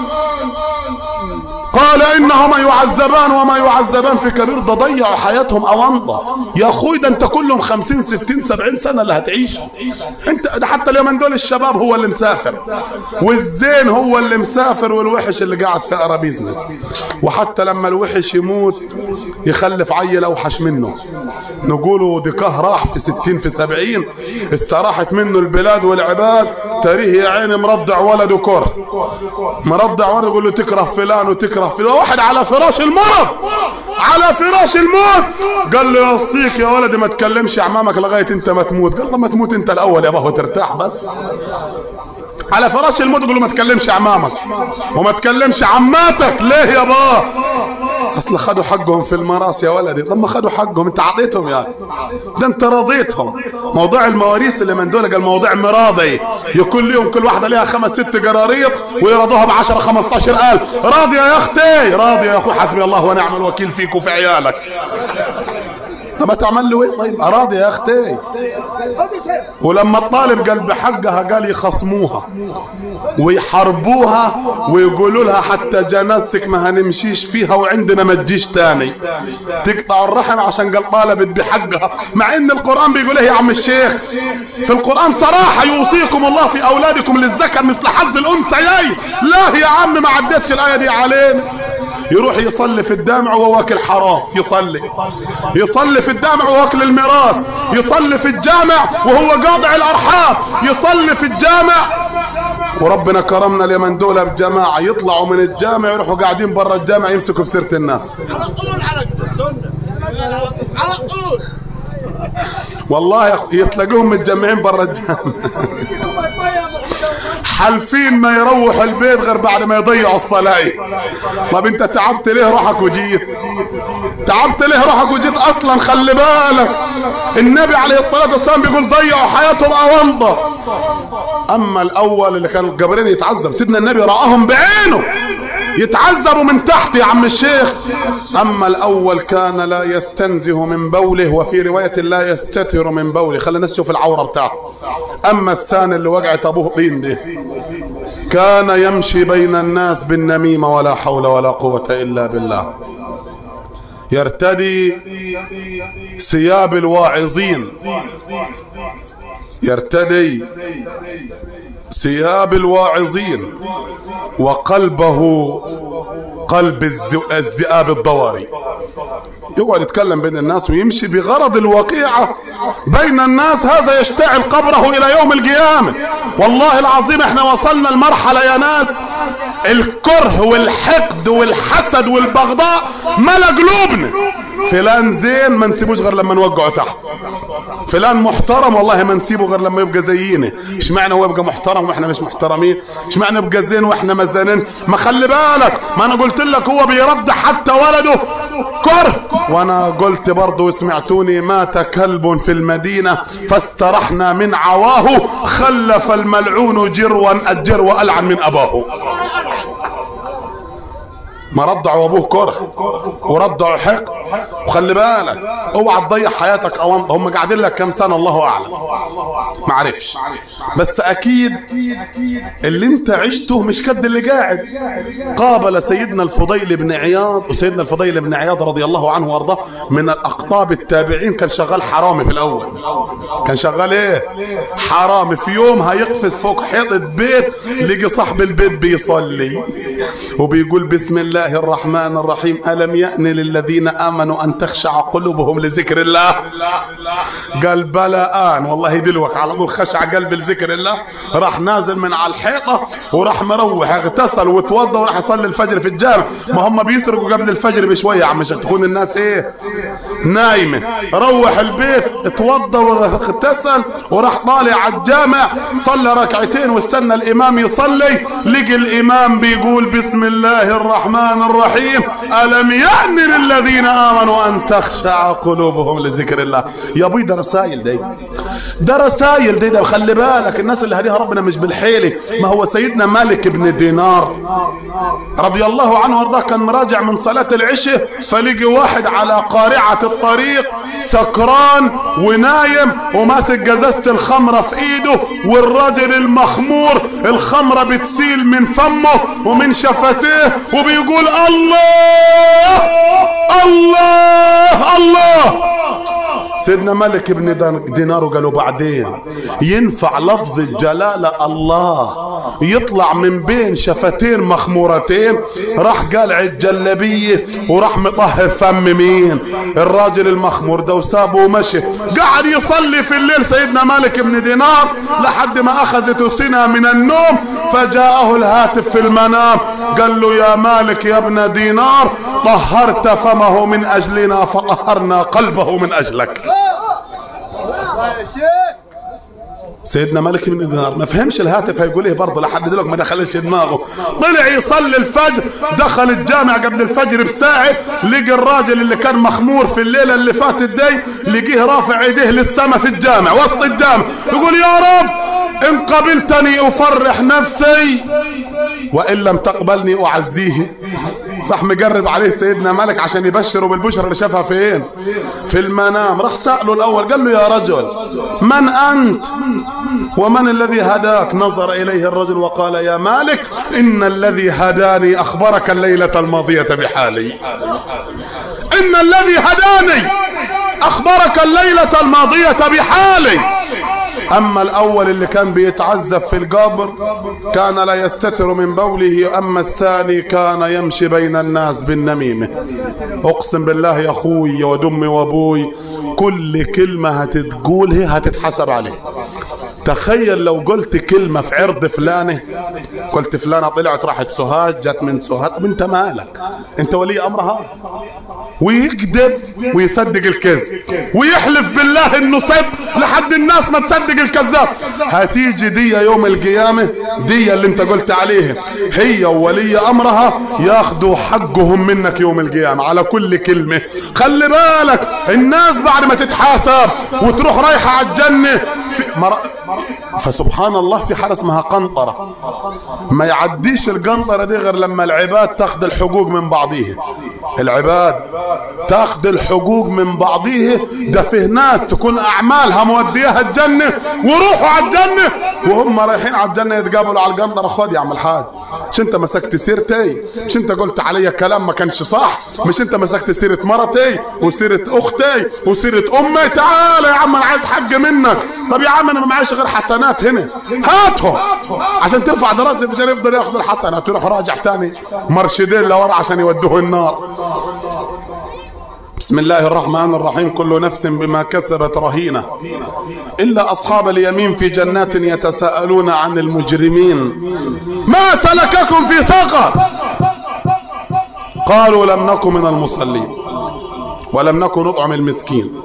قال انهما يعذبان وما يعذبان في كبير ده ضيعوا حياتهم اونطه يا اخوي ده انت كلهم خمسين ستين سبعين سنه اللي هتعيش انت ده حتى اليومين دول الشباب هو اللي مسافر والزين هو اللي مسافر والوحش اللي قاعد في ارابيزنا وحتى لما الوحش يموت يخلف عيل اوحش منه نقولوا دكاه راح في ستين في سبعين استراحت منه البلاد والعباد تاريه يا عيني مرضع ولده كره مرضع ولده يقول له تكره فلان وتكره فلان واحد على فراش المرض على فراش الموت قال له يوصيك يا ولدي ما تكلمش عمامك لغايه انت ما تموت قال له ما تموت انت الاول يا بابا ترتاح بس على فراش الموت يقول له ما تكلمش عمامك وما تكلمش عماتك ليه يا بابا اصل خدوا حقهم في المراس يا ولدي لما خدوا حقهم انت عطيتهم يعني ده انت رضيتهم موضوع المواريث اللي من دول قال موضوع مراضي يكون لهم كل واحده ليها خمس ست قراريط ويرضوها ب 10 15000 راضيه يا اختي راضيه يا اخوي حسبي الله ونعم الوكيل فيك وفي عيالك طب تعمل له ايه طيب اراضي يا اختي ولما الطالب قال بحقها قال يخصموها ويحاربوها ويقولوا لها حتى جنازتك ما هنمشيش فيها وعندنا ما تجيش تاني تقطع الرحم عشان قال طالبت بحقها مع ان القران بيقول ايه يا عم الشيخ في القران صراحه يوصيكم الله في اولادكم للذكر مثل حظ الانثيين لا يا عم ما عدتش الايه دي علينا يروح يصلي في الجامع وهو واكل حرام يصلي يصلي في الجامع وهو واكل الميراث يصلي في الجامع وهو قاطع الارحام يصلي في الجامع وربنا كرمنا اليمن دول بجماعة يطلعوا من الجامع يروحوا قاعدين برا الجامع يمسكوا في سيرة الناس على طول حركة السنة على طول والله يا أخ- يتلاقوهم متجمعين برا الجامع حالفين ما يروحوا البيت غير بعد ما يضيعوا الصلاة طب انت تعبت ليه روحك وجيت تعبت ليه روحك وجيت اصلا خلي بالك النبي عليه الصلاة والسلام بيقول ضيعوا حياتهم اوانطة اما الاول اللي كان قبرين يتعذب سيدنا النبي رآهم بعينه يتعذبوا من تحت يا عم الشيخ اما الاول كان لا يستنزه من بوله وفي رواية لا يستتر من بوله خلينا نشوف العورة بتاعته اما الثاني اللي وقعت ابوه طين دي كان يمشي بين الناس بالنميمة ولا حول ولا قوة إلا بالله يرتدي ثياب الواعظين يرتدي ثياب الواعظين وقلبه قلب الز- الذئاب الضواري يقعد يتكلم بين الناس ويمشي بغرض الوقيعة بين الناس هذا يشتعل قبره إلى يوم القيامة والله العظيم احنا وصلنا المرحلة يا ناس الكره والحقد والحسد والبغضاء ملا قلوبنا فلان زين ما نسيبوش غير لما نوقعه تحت فلان محترم والله ما نسيبه غير لما يبقى زينا اشمعنى هو يبقى محترم واحنا مش محترمين اشمعنى يبقى زين واحنا ما زينين ما خلي بالك ما انا قلت لك هو بيرد حتى ولده كره وانا قلت برضه وسمعتوني مات كلب في المدينة فاسترحنا من عواه خلف الملعون جروا الجرو ألعن من أباه ما ردعوا ابوه كره وردعوا حق وخلي بالك اوعى تضيع حياتك او هم قاعدين لك كام سنه الله اعلم ما عرفش بس اكيد اللي انت عشته مش كد اللي قاعد قابل سيدنا الفضيل بن عياض وسيدنا الفضيل بن عياض رضي الله عنه وارضاه من الاقطاب التابعين كان شغال حرامي في الاول كان شغال ايه حرامي في يوم هيقفز فوق حيطة بيت لقي صاحب البيت بيصلي وبيقول بسم الله الرحمن الرحيم ألم يأن للذين آمنوا أن تخشع قلوبهم لذكر الله قال بلى آن والله دلوك على طول خشع قلب لذكر الله راح نازل من على الحيطة وراح مروح اغتسل وتوضى وراح يصلي الفجر في الجامع ما هم بيسرقوا قبل الفجر بشوية يا عم شيخ تكون الناس ايه نايمة روح البيت اتوضى واغتسل وراح طالع على الجامع صلى ركعتين واستنى الامام يصلي لقي الامام بيقول بسم الله الرحمن الرحيم الم يأن للذين امنوا ان تخشع قلوبهم لذكر الله يا ابوي ده رسايل دي ده رسايل دي ده خلي بالك الناس اللي هديها ربنا مش بالحيلة ما هو سيدنا مالك بن دينار رضي الله عنه وارضاه كان مراجع من صلاة العشاء فلقي واحد على قارعة الطريق سكران ونايم وماسك جزازة الخمرة في ايده والراجل المخمور الخمرة بتسيل من فمه ومن شفتيه وبيقول الله الله الله سيدنا مالك بن دان- دينار قالوا بعدين ينفع لفظ الجلالة الله يطلع من بين شفتين مخمورتين راح قالع الجلبية وراح مطهر فم مين الراجل المخمور ده وسابه ومشي قعد يصلي في الليل سيدنا مالك بن دينار لحد ما أخذته سنة من النوم فجاءه الهاتف في المنام قال له يا مالك يا ابن دينار طهرت فمه من أجلنا فطهرنا قلبه من أجلك يا شيخ سيدنا مالك بن دينار ما فهمش الهاتف هيقول ايه برضه لحد دلوقتي ما دخلش دماغه طلع يصلي الفجر دخل الجامع قبل الفجر بساعة لقي الراجل اللي كان مخمور في الليلة اللي فاتت دي لقيه رافع ايديه للسماء في الجامع وسط الجامع يقول يا رب ان قبلتني افرح نفسي وان لم تقبلني اعزيه راح مقرب عليه سيدنا مالك عشان يبشره بالبشرى اللي شافها فين في المنام راح سأله الأول قال له يا رجل من أنت ومن الذي هداك نظر إليه الرجل وقال يا مالك إن الذي هداني أخبرك الليلة الماضية بحالي إن الذي هداني أخبرك الليلة الماضية بحالي أما الأول اللي كان بيتعذب في القبر كان لا يستتر من بوله أما الثاني كان يمشي بين الناس بالنميمة أقسم بالله يا أخوي ودمي وأبوي كل كلمة هتتقول هي هتتحسب عليه تخيل لو قلت كلمة في عرض فلانة قلت فلانة طلعت راحت سوهاج جت من سوهاج طب انت مالك انت ولي امرها ويكذب ويصدق الكذب ويحلف بالله انه صدق لحد الناس ما تصدق الكذاب هتيجي دي يوم القيامة دي اللي انت قلت عليها هي وولي امرها ياخدوا حقهم منك يوم القيامة على كل كلمة خلي بالك الناس بعد ما تتحاسب وتروح رايحة على الجنة في مر... فسبحان الله في حاجة اسمها قنطرة ما يعديش القنطرة دي غير لما العباد تاخد الحقوق من بعضيها العباد تاخذ الحقوق من بعضيه ده فيه ناس تكون اعمالها موديها الجنة وروحوا على الجنة وهم رايحين على الجنة يتقابلوا على القنطرة خد يا عم الحاج مش انت مسكت سيرتي مش انت قلت علي كلام ما كانش صح مش انت مسكت سيرة مرتي وسيرة اختي وسيرة امي تعال يا عم انا عايز حق منك طب يا عم انا ما معيش غير حسنات هنا هاتهم عشان ترفع درجة عشان يفضل ياخذ الحسنات ويروح راجع تاني مرشدين لورا عشان يودوه النار بسم الله الرحمن الرحيم كل نفس بما كسبت رهينة إلا أصحاب اليمين في جنات يتساءلون عن المجرمين ما سلككم في سقر قالوا لم نكن من المصلين ولم نكن نطعم المسكين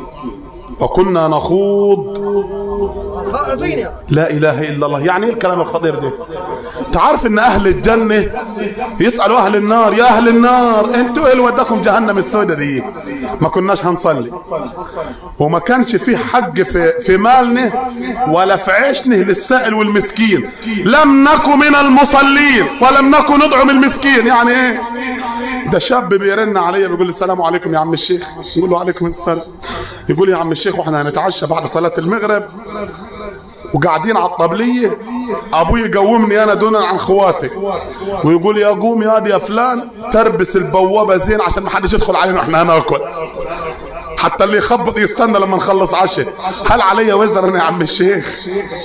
وكنا نخوض خائضين لا اله الا الله يعني ايه الكلام الخطير ده تعرف ان اهل الجنه يسالوا اهل النار يا اهل النار انتوا ايه اللي وداكم جهنم السوداء دي ما كناش هنصلي وما كانش فيه حق في في مالنا ولا في عيشنا للسائل والمسكين لم نكن من المصلين ولم نكن ندعم المسكين يعني ايه ده شاب بيرن عليا بيقول لي السلام عليكم يا عم الشيخ يقول له عليكم السلام يقول لي يا عم الشيخ واحنا هنتعشى بعد صلاه المغرب وقاعدين على الطبلية أبوي يقومني أنا دونا عن خواتي ويقول يا قوم يا دي يا فلان تربس البوابة زين عشان ما حدش يدخل علينا واحنا هناكل حتى اللي يخبط يستنى لما نخلص عشاء هل علي وزر انا يا عم الشيخ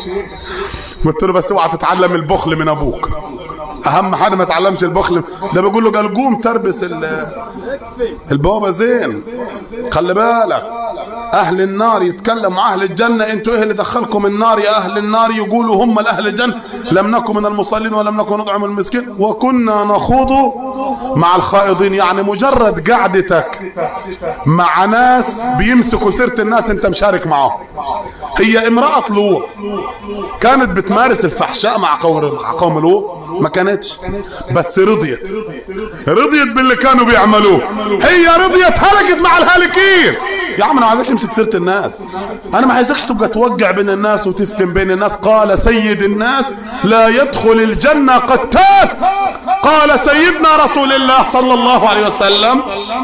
قلت له بس اوعى تتعلم البخل من ابوك اهم حاجه ما تعلمش البخل ده بيقول له قال قوم تربس ال- البوابه زين خلي بالك اهل النار يتكلم مع اهل الجنه انتوا ايه اللي دخلكم النار يا اهل النار يقولوا هم الاهل الجنه لم نكن من المصلين ولم نكن نطعم المسكين وكنا نخوض مع الخائضين يعني مجرد قعدتك مع ناس بيمسكوا سيره الناس انت مشارك معاهم هي امراه لوط كانت بتمارس الفحشاء مع قوم مع قوم لوط ما كانتش بس رضيت رضيت باللي كانوا بيعملوه هي رضيت هلكت مع الهالكين يا عم انا ما عايزكش تمسك سيره الناس انا ما عايزكش تبقى توقع بين الناس وتفتن بين الناس قال سيد الناس لا يدخل الجنه قتات قال سيدنا رسول الله صلى الله عليه وسلم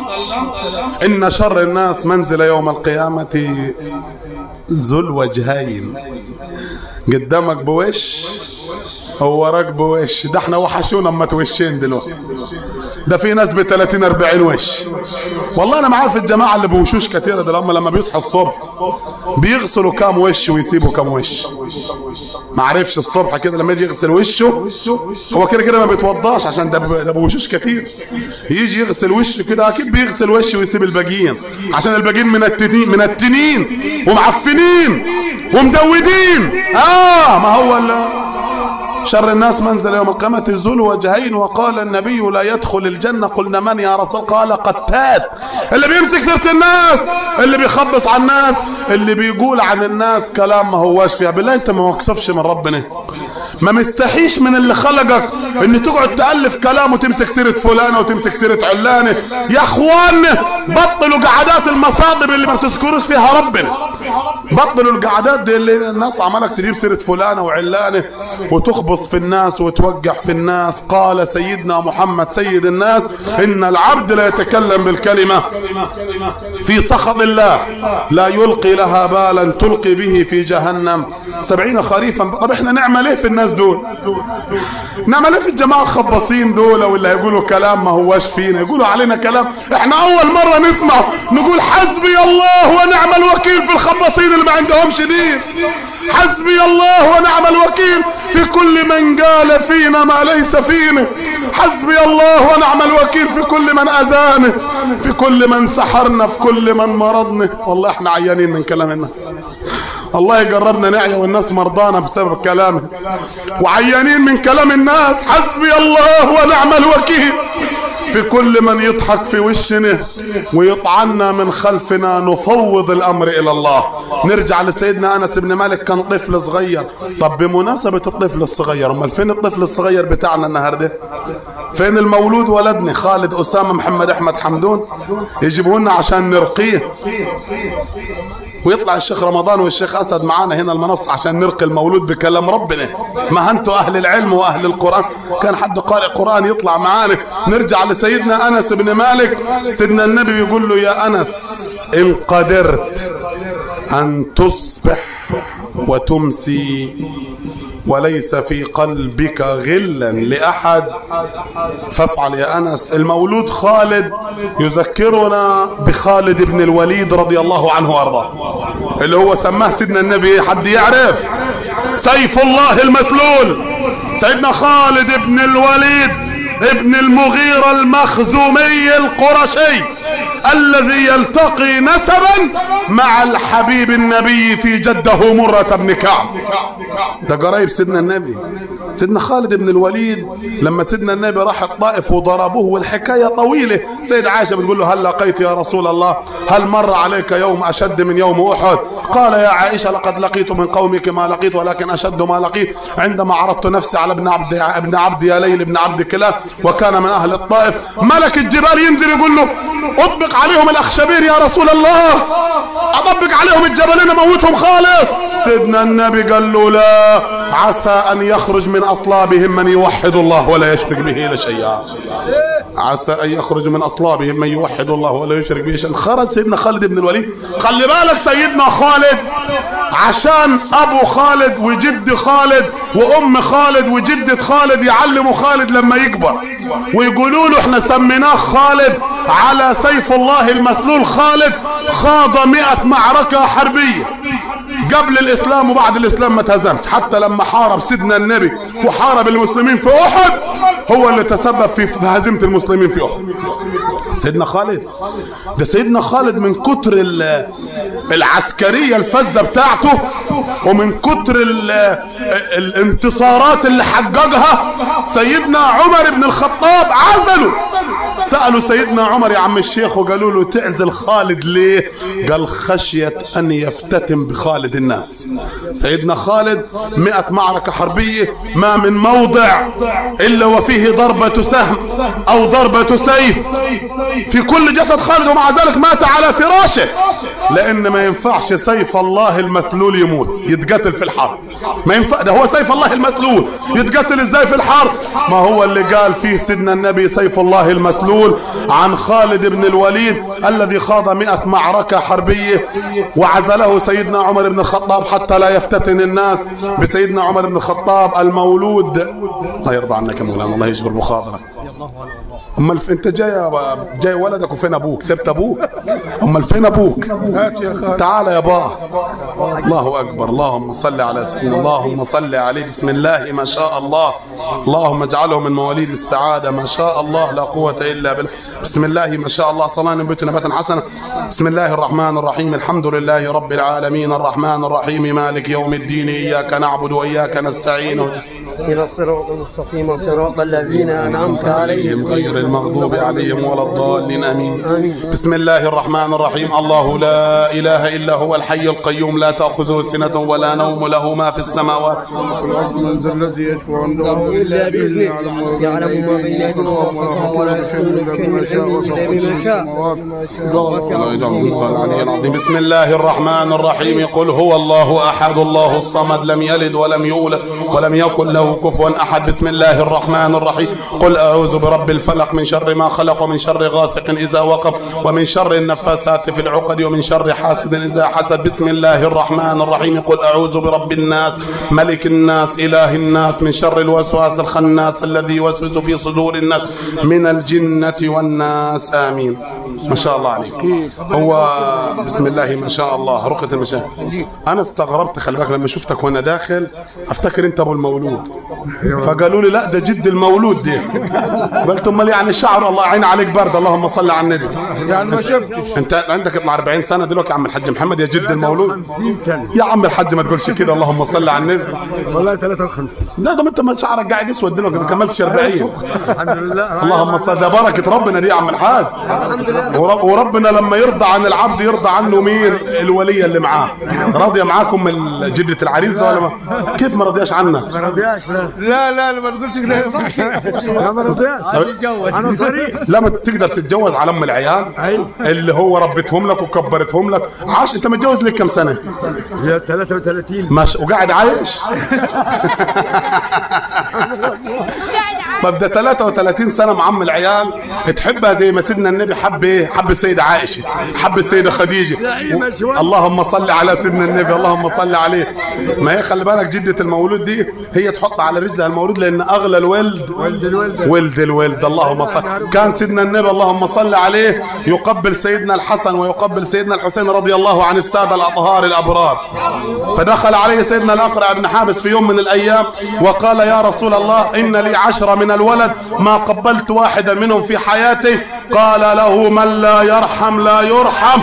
ان شر الناس منزل يوم القيامه ذو الوجهين قدامك بوش ووراك بوش ده احنا وحشونا اما توشين دلوقتي ده في ناس ب 30 40 وش والله انا معارف الجماعه اللي بوشوش كتيره ده هم لما بيصحوا الصبح بيغسلوا كام وش ويسيبوا كام وش ما عرفش الصبح كده لما يجي يغسل وشه هو كده كده ما بيتوضاش عشان ده ده بوشوش كتير يجي يغسل وشه كده اكيد بيغسل وشه ويسيب الباقيين عشان الباقيين منتنين منتنين ومعفنين ومدودين اه ما هو اللي شر الناس منزل يوم القيامة ذو الوجهين وقال النبي لا يدخل الجنة قلنا من يا رسول قال قتات اللي بيمسك سيرة الناس اللي بيخبص على الناس اللي بيقول عن الناس كلام ما هواش فيها بالله انت ما مكسفش من ربنا ما مستحيش من اللي خلقك ان تقعد تألف كلام وتمسك سيرة فلانة وتمسك سيرة علانة يا اخوان بطلوا قعدات المصادب اللي ما بتذكروش فيها ربنا بطلوا القعدات دي اللي الناس عمالك تجيب سيرة فلانة وعلانة وتخبص في الناس وتوقع في الناس قال سيدنا محمد سيد الناس إن العبد لا يتكلم بالكلمة في سخط الله لا يلقي لها بالا تلقي به في جهنم سبعين خريفا طب احنا نعمل ايه في الناس دول نعمل ايه في الجماعة الخباصين دول واللي هيقولوا كلام ما هواش فينا يقولوا علينا كلام احنا اول مرة نسمع نقول حسبي الله ونعم الوكيل في الخباصين اللي ما عندهمش دين حسبي الله ونعم الوكيل في كل من قال فينا ما ليس فينا حسبي الله ونعم الوكيل في كل من اذانا في كل من سحرنا في كل من مرضنا والله احنا عيانين من كلام الناس الله يقربنا نعيا والناس مرضانا بسبب كلامه وعيانين من كلام الناس حسبي الله ونعم الوكيل في كل من يضحك في وشنا ويطعنا من خلفنا نفوض الامر الى الله نرجع لسيدنا انس بن مالك كان طفل صغير طب بمناسبه الطفل الصغير امال فين الطفل الصغير بتاعنا النهارده فين المولود ولدنا خالد اسامه محمد احمد حمدون يجيبوا لنا عشان نرقيه ويطلع الشيخ رمضان والشيخ اسد معانا هنا المنصه عشان نرقي المولود بكلام ربنا ما انتوا اهل العلم واهل القران كان حد قارئ قران يطلع معانا نرجع لسيدنا انس بن مالك سيدنا النبي بيقول له يا انس ان قدرت ان تصبح وتمسي وليس في قلبك غلا لأحد فافعل يا أنس المولود خالد يذكرنا بخالد بن الوليد رضي الله عنه وأرضاه اللي هو سماه سيدنا النبي حد يعرف سيف الله المسلول سيدنا خالد بن الوليد ابن المغيرة المخزومي القرشي الذي يلتقي نسبا مع الحبيب النبي في جده مرة بن كعب ده قريب سيدنا النبي سيدنا خالد بن الوليد لما سيدنا النبي راح الطائف وضربوه والحكاية طويلة سيد عائشة بتقول له هل لقيت يا رسول الله هل مر عليك يوم أشد من يوم أحد قال يا عائشة لقد لقيت من قومك ما لقيت ولكن أشد ما لقيت عندما عرضت نفسي على ابن عبد ابن عبد يا ليل ابن عبد كلاب وكان من أهل الطائف ملك الجبال ينزل يقول له أطبق عليهم الأخشبين يا رسول الله أطبق عليهم الجبلين أموتهم خالص سيدنا النبي قال له لا عسى أن يخرج من أصلابهم من يوحد الله ولا يشرك به شيئا عسى أن يخرج من أصلابهم من يوحد الله ولا يشرك به شيئا خرج سيدنا خالد بن الوليد خلي بالك سيدنا خالد عشان أبو خالد وجد خالد وأم خالد وجدة خالد يعلموا خالد لما يكبر ويقولوا له احنا سميناه خالد على سيف الله المسلول خالد خاض مئة معركة حربية قبل الاسلام وبعد الاسلام ما تهزمش حتى لما حارب سيدنا النبي وحارب المسلمين في احد هو اللي تسبب في في هزيمه المسلمين في احد سيدنا خالد ده سيدنا خالد من كتر ال- العسكريه الفذه بتاعته ومن كتر ال- الانتصارات اللي حققها سيدنا عمر بن الخطاب عزله سألوا سيدنا عمر يا عم الشيخ وقالوا له تعزل خالد ليه قال خشية أن يفتتن بخالد الناس سيدنا خالد مئة معركة حربية ما من موضع إلا وفيه ضربة سهم أو ضربة سيف في كل جسد خالد ومع ذلك مات على فراشه لأن ما ينفعش سيف الله المسلول يموت يتقتل في الحرب ما ينفع ده هو سيف الله المسلول يتقتل ازاي في الحرب ما هو اللي قال فيه سيدنا النبي سيف الله المسلول عن خالد بن الوليد الذي خاض مئة معركة حربية وعزله سيدنا عمر بن الخطاب حتى لا يفتتن الناس بسيدنا عمر بن الخطاب المولود الله يرضى عنك يا مولانا الله يجبر مخاضرة امال في- انت جاي جاي ولدك وفين ابوك سبت ابوك امال فين ابوك تعال يا بابا الله اكبر اللهم صل على سيدنا اللهم صل عليه بسم الله ما شاء الله اللهم اجعله من مواليد السعاده ما شاء الله لا قوه الا بالله بسم الله ما شاء الله صلاه نبت نباتا حسنا بسم الله الرحمن الرحيم الحمد لله رب العالمين الرحمن الرحيم مالك يوم الدين اياك نعبد واياك نستعين إلى الصراط المستقيم صراط الذين أنعمت عليهم عليهم غير المغضوب عليهم ولا الضالين امين بسم الله الرحمن الرحيم الله لا اله الا هو الحي القيوم لا تاخذه سنه ولا نوم له ما في السماوات من ذا الذي يشفع عنده إلا بإذنه يعلم ما بين أيديهم وخلفهم ولا يحيطون بشيء من علمه إلا بما شاء العلي العظيم بسم الله الرحمن الرحيم قل هو الله احد الله الصمد لم يلد ولم يولد ولم يكن له كفوا احد بسم الله الرحمن الرحيم قل اعوذ برب الفلق من شر ما خلق ومن شر غاسق اذا وقب ومن شر النفاثات في العقد ومن شر حاسد اذا حسد بسم الله الرحمن الرحيم قل اعوذ برب الناس ملك الناس اله الناس من شر الوسواس الخناس الذي يوسوس في صدور الناس من الجنه والناس امين ما شاء الله عليك هو بسم الله ما شاء الله رقية المشاهد انا استغربت خلي بالك لما شفتك وانا داخل افتكر انت ابو المولود فقالوا لي لا ده جد المولود ده قلت امال يعني الشعر الله يعين عليك برد اللهم صل على النبي يعني ما شفتش انت عندك يطلع 40 سنه دلوقتي يا عم الحاج محمد يا جد المولود 50 سنة يا عم الحاج ما تقولش كده اللهم صل على النبي والله 53 لا ده انت ما شعرك قاعد يسود دلوقتي ما كملتش 40 الحمد لله اللهم صل ده بركه ربنا دي يا عم الحاج ورب وربنا لما يرضى عن العبد يرضى عنه مين الولية اللي معاه راضية معاكم من جدة العريس ده ولا ما كيف ما رضياش عنا ما رضياش رضيعش لا لا لا لا ما تقولش كده لا ما رضيعش انا صريح لما تقدر تتجوز على ام العيال أيوة. اللي هو ربتهم لك وكبرتهم لك عاش انت متجوز لك كم سنه هي 33 ماشي وقاعد عايش طب ده 33 سنه مع ام العيال تحبها زي ما سيدنا النبي حب ايه حب السيده عائشه حب السيده خديجه لا، هي مشوار. اللهم صل على سيدنا النبي اللهم صل عليه ما هي خلي بالك جده المولود دي هي تحط على رجلها المولود لان اغلى الولد ولد الولد ولد الولد اللهم صل كان سيدنا النبي اللهم صل عليه يقبل سيدنا الحسن ويقبل سيدنا الحسين رضي الله عن السادة الأطهار الأبرار فدخل عليه سيدنا الأقرع بن حابس في يوم من الأيام وقال يا رسول الله إن لي عشرة من الولد ما قبلت واحدا منهم في حياتي قال له من لا يرحم لا يرحم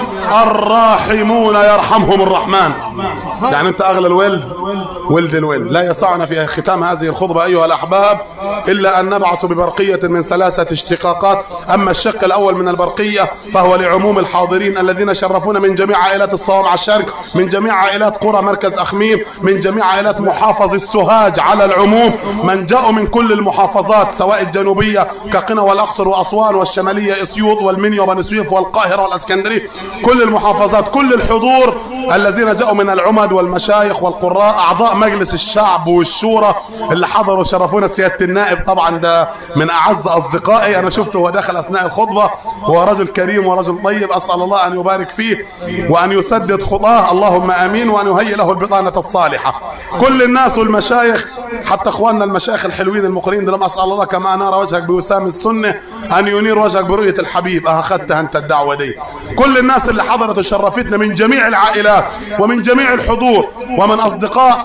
الراحمون يرحمهم الرحمن يعني أنت أغلى الولد ولد الولد لا يسعنا في ختام هذه الخطبة أيها الأحباب إلا أن نبعث ببرقية من ثلاثة اشتقاقات أما الشق الأول من البرقية فهو لعموم الحاضرين الذين شرفونا من جميع عائلات الصوامع الشرق من جميع عائلات قرى مركز أخميم من جميع عائلات محافظ السوهاج على العموم من جاءوا من كل المحافظات سواء الجنوبية كقنا والأقصر وأسوان والشمالية إسيوط والمنيا وبني سويف والقاهرة والأسكندرية كل المحافظات كل الحضور الذين جاءوا من العمد والمشايخ والقراء أعضاء مجلس الشعب والشورى اللي حضروا شرفونا سيادة النائب طبعا ده من أعز أصدقائي أنا شفته وهو داخل أثناء الخطبة هو رجل كريم ورجل طيب أسأل الله أن يبارك فيه وأن يسدد خطاه اللهم آمين وأن يهيئ له البطانة الصالحة كل الناس والمشايخ حتى اخواننا المشايخ الحلوين المقرين دول اسال الله كما انار وجهك بوسام السنه ان ينير وجهك برؤيه الحبيب اه اخذتها انت الدعوه دي كل الناس اللي حضرت وشرفتنا من جميع العائلات ومن جميع الحضور ومن اصدقاء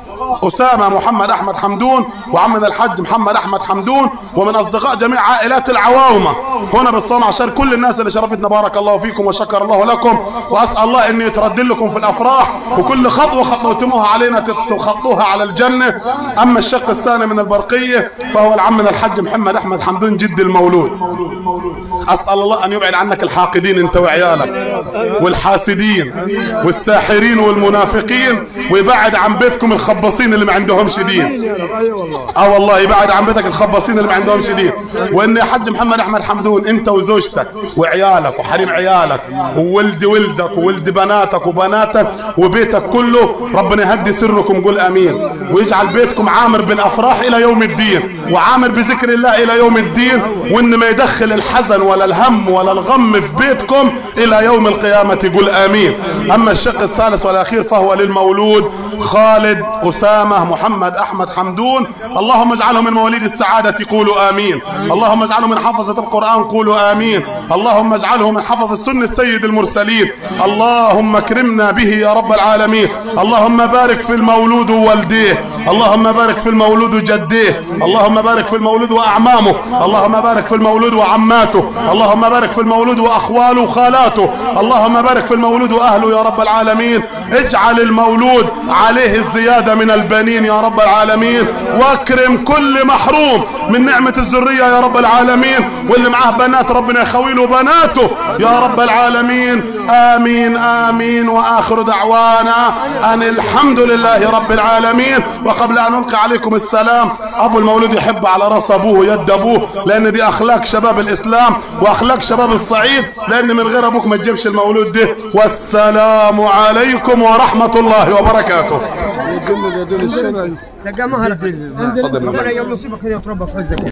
أسامة محمد أحمد حمدون وعمنا الحج محمد أحمد حمدون ومن أصدقاء جميع عائلات العواومة هنا بالصوم عشان كل الناس اللي شرفتنا بارك الله فيكم وشكر الله لكم وأسأل الله أن يترد لكم في الأفراح وكل خطوة خطوتموها علينا تخطوها على الجنة أما الشق الثاني من البرقية فهو العمنا الحج محمد أحمد حمدون جد المولود أسأل الله أن يبعد عنك الحاقدين أنت وعيالك والحاسدين والساحرين والمنافقين ويبعد عن بيتكم الخباصين اللي ما عندهمش دين اي والله اه والله يبعد عن بيتك الخباصين اللي ما عندهمش دين وان يا حج محمد احمد حمدون انت وزوجتك وعيالك وحريم عيالك وولد ولدك وولد بناتك وبناتك وبيتك كله ربنا يهدي سركم قول امين ويجعل بيتكم عامر بالافراح الى يوم الدين وعامر بذكر الله الى يوم الدين وان ما يدخل الحزن ولا الهم ولا الغم في بيتكم الى يوم القيامه قول امين اما الشق الثالث والاخير فهو للمولود خالد أسامة محمد أحمد حمدون اللهم اجعله من مواليد السعادة قولوا آمين اللهم اجعله من حفظة القرآن قولوا آمين اللهم اجعله من حفظ السنة سيد المرسلين اللهم اكرمنا به يا رب العالمين اللهم بارك في المولود ووالديه اللهم بارك في المولود وجديه اللهم بارك في المولود وأعمامه اللهم بارك في المولود وعماته اللهم بارك في المولود وأخواله وخالاته اللهم بارك في المولود وأهله يا رب العالمين اجعل المولود عليه الزيادة من البنين يا رب العالمين واكرم كل محروم من نعمة الذرية يا رب العالمين واللي معاه بنات ربنا يخوي له بناته يا رب العالمين آمين آمين وآخر دعوانا أن الحمد لله رب العالمين وقبل أن ألقي عليكم السلام أبو المولود يحب على رأس أبوه ويد أبوه لأن دي أخلاق شباب الإسلام وأخلاق شباب الصعيد لأن من غير أبوك ما تجيبش المولود ده والسلام عليكم ورحمة الله وبركاته لقى مهرك تفضل. ربنا يوم يصيبك كده يتربى في عزك